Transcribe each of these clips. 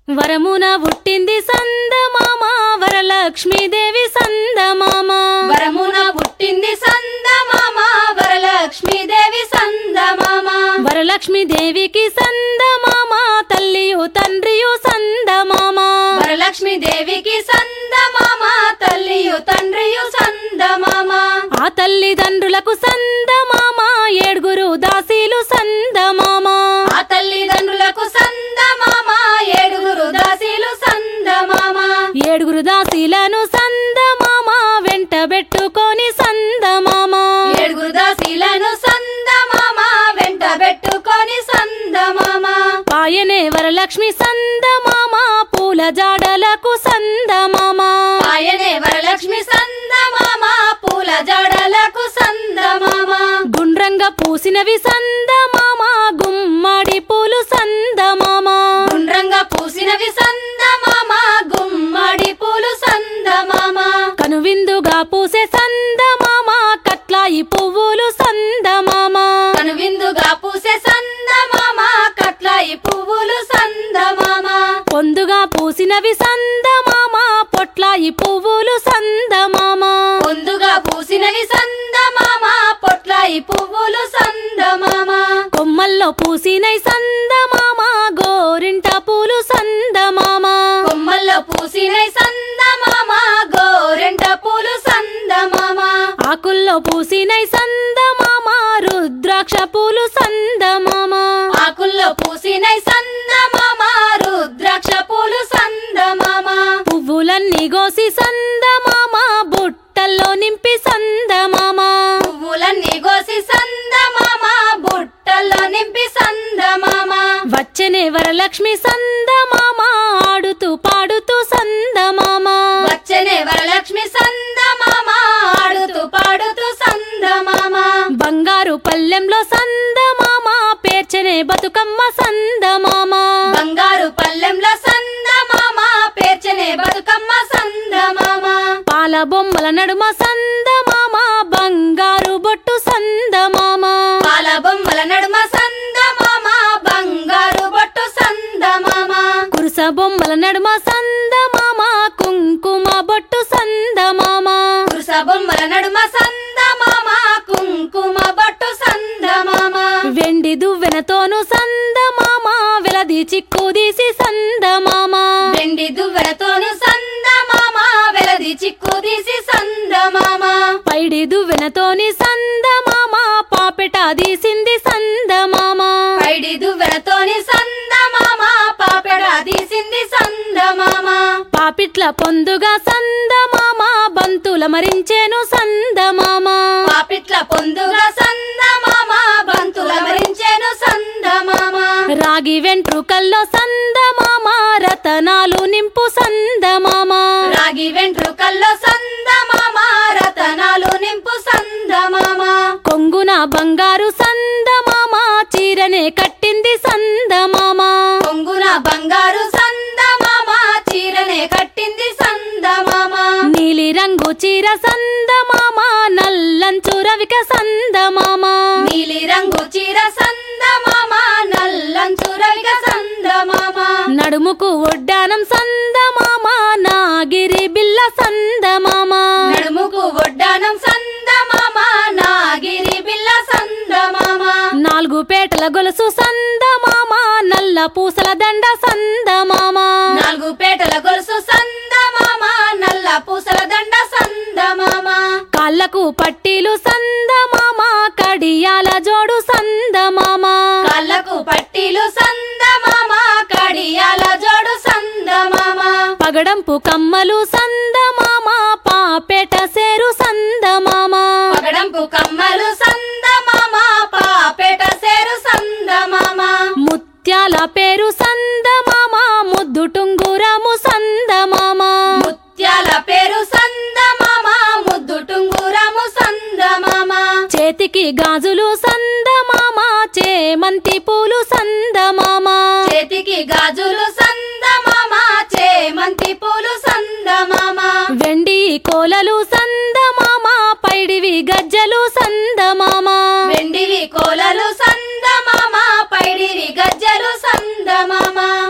వరమున పుట్టింది సందమామ వరలక్ష్మీదేవి సందమామ వరమున పుట్టింది సందమామ వరలక్ష్మీదేవి సందమామ వరలక్ష్మీదేవికి సందమామ తల్లియు తండ్రియు సందమామ వరలక్ష్మీదేవికి సందమామ తల్లియు తండ్రియు సందమామ ఆ తల్లిదండ్రులకు సందమామ ఏడుగురు దాసీలు సందమామ ఆ తల్లిదండ్రులకు సందమామ ఏడుగురు దాసీలు సందమామ ఏడుగురు దాసీలను సందమామ వెంట పెట్టుకొని సందమామ ఏడుగురు దాసీలను సందమామ వెంట పెట్టుకొని సందమామ పాయనే వరలక్ష్మి సందమామ పూల జాడలకు సందమామ ఆయనే వరలక్ష్మి సందమామ పూల జడలకు సందమామ గుండ్రంగా పూసినవి సందమామ గుమ్మడి పూలు సందమామ గుండ్రంగా పూసినవి సందమామ గుమ్మడి పూలు సందమామ కనువిందుగా పూసే సందమామ కట్లాయి పువ్వులు సందమామ కనువిందుగా పూసే సందమామ కట్లాయి పువ్వులు సందమామ పొందుగా పూసినవి సందమామ పొట్లాయి పువ్వులు సందమామ ముందుగా పూసినవి సందమామ పొట్లాయి పువ్వులు సందమామ కొమ్మల్లో పూసినై సందమామ గోరింట పూలు సందమామ కొమ్మల్లో పూసినవి సందమామ గోరెంట పూలు సందమామ ఆకుల్లో పూసినై సందమామ రుద్రాక్ష పూలు సందమామ ఆకుల్లో పూసినవి సందమామ రుద్రాక్ష పూలు సందమామ పువ్వులన్నీ గోసి సందమామ బుట్టల్లో నింపి సందమామ పువ్వులన్నీ కోసి సందమామ బుట్టల్లో నింపి సందమామ వచ్చనే వరలక్ష్మి సందమామ ఆడుతూ పాడుతూ సందమామ వచ్చనే వరలక్ష్మి సందమామ ఆడుతూ పాడుతూ సందమామ బంగారు పల్లెంలో సందమామ పేర్చనే బతుకమ్మ సందమామ బంగారు పల్లెంలో సందమామ పేర్చనే బతుకమ్మ సందమామ పాల బొమ్మల నడుమ సందమామ బంగారు బొట్టు సందమామ పాల బొమ్మల నడుమ సందమామ బంగారు బొట్టు సందమామ కురుస బొమ్మల నడుమ సందమామ కుంకుమ బొట్టు సందమామ కురుస బొమ్మల నడుమ సందమామ కుంకుమ బొట్టు సందమామ వెండి దువ్వెనతోను సందమామ వెలది చిక్కు తీసి సందమామ వెండి దువ్వెనతోను సందమామ వెలది చిక్కు తీసి సందమామ పైడి దువ్వెనతోని సందమామ పాపెట తీసింది సందమామ పైడి దువ్వెనతోని సందమామ పాపెడ తీసింది సందమామ పాపిట్ల పొందుగా సందమామ బంతుల మరించేను సందమామ పాపిట్ల పొందుగా సందమామ బంతుల మరించెను సందమామ రాగి వెంట్రుకల్లో సందమామ రతనాలు నింపు సందమామ రాగి వెంట్రుకల్లో సందమామ రతనాలు నింపు సందమామ కొంగున బంగారు సందమామ చీరనే కట్టింది సందమామ కొంగున బంగారు సందమామ చీరనే కట్టింది సందమామ నీలి రంగు చీర సందమామ నల్లంచు రవిక సందమామ నీలి రంగు చీర సందమామ నల్లంచు రవిగ సందమామ నడుముకు ఒడ్డానం సందమామ నాగిరి బిల్ల సందమామ నడుముకు ఒడ్డానం సందమామ నాగిరి బిల్ల సందమామ నాలుగు పేటల గొలుసు సందమామ నల్ల పూసల దండ సందమామ నాలుగు పేటల గొలుసు సందమామ నల్ల పూసల దండ సందమామ కాళ్ళకు పట్టీలు సందమామ కడియాల జోడు సందమామ కాళ్ళకు పట్టీలు సందమామ కడియాల జోడు సందమామ పగడంపు కమ్మలు సందమామ పాపేట సేరు సందమామ పగడంపు కమ్మలు సందమామ పాపేట సేరు సందమామ ముత్యాల పేరు సందమామ ముద్దు టుంగురము సందమామ ముత్యాల పేరు సందమామ ముద్దు టుంగురము సందమామ చేతికి గాజులు సందమామ చేమంతి పూలు సందమామ చేతికి గాజులు సందమామ చేమంతి పూలు సందమామ వెండి కోలలు సందమామ పైడివి గజ్జలు సందమామ వెండివి కోలలు సందమామ పైడివి గజ్జలు సందమామ పసుపు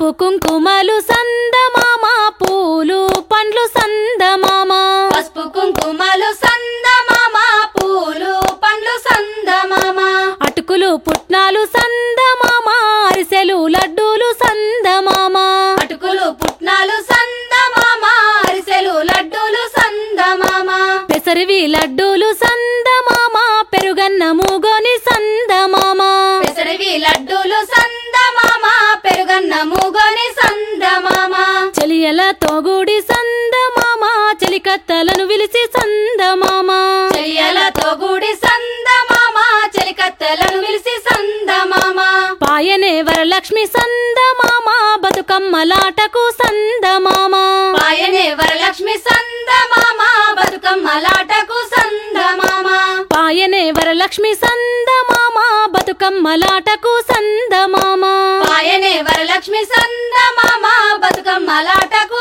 పసుపు కుంకుమలు సందమామ పూలు పండ్లు సందమామ పసుపు కుంకుమలు సందమామ పూలు పండ్లు సందమామ అటుకులు పుట్నాలు సందమామ అరిసెలు లడ్డూలు సందమామ అటుకులు పుట్నాలు సందమామ అరిసెలు లడ్డూలు సందమామ పెసరివి లడ్డూలు సందమామ పెరుగన్న మూగోని సందమామ పెసరివి లడ్డూలు సందమామ పెరుగన్న మూగోని సందమామ చెలియల తోగుడి సందమామ చెలికత్తలను విలిసి సందమామ చెయ్యలతో గుడి సందమామ చెలికత్తెలను విలిసి సందమామ పాయనే వరలక్ష్మి సందమామ బతుకమ్మలాటకు సందమామ పాయనే వరలక్ష్మి సందమామ బతుకమ్మలాటకు సందమామ పాయనే వరలక్ష్మి సందమామ బతుకమ్మలాటకు సందమామ పాయనే వరలక్ష్మి సందమామ బతుకమ్మలాటకు